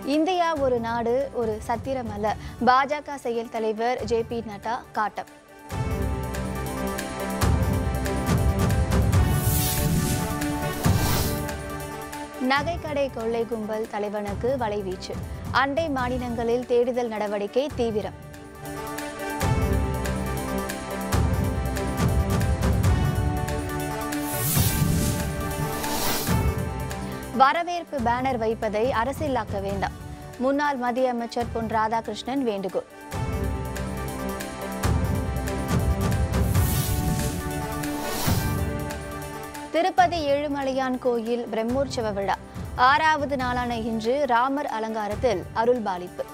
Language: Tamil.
இந்தியா ஒரு நாடு ஒரு சத்திரம் அல்ல பாஜக செயல் தலைவர் ஜே பி நட்டா காட்டம் நகைக்கடை கொள்ளை கும்பல் தலைவனுக்கு வலைவீச்சு அண்டை மாநிலங்களில் தேடுதல் நடவடிக்கை தீவிரம் வரவேற்பு பேனர் வைப்பதை அரசியலாக்க வேண்டாம் முன்னாள் மத்திய அமைச்சர் பொன் ராதாகிருஷ்ணன் வேண்டுகோள் திருப்பதி ஏழுமலையான் கோயில் பிரம்மோற்சவ விழா ஆறாவது நாளான இன்று ராமர் அலங்காரத்தில் அருள்பாலிப்பு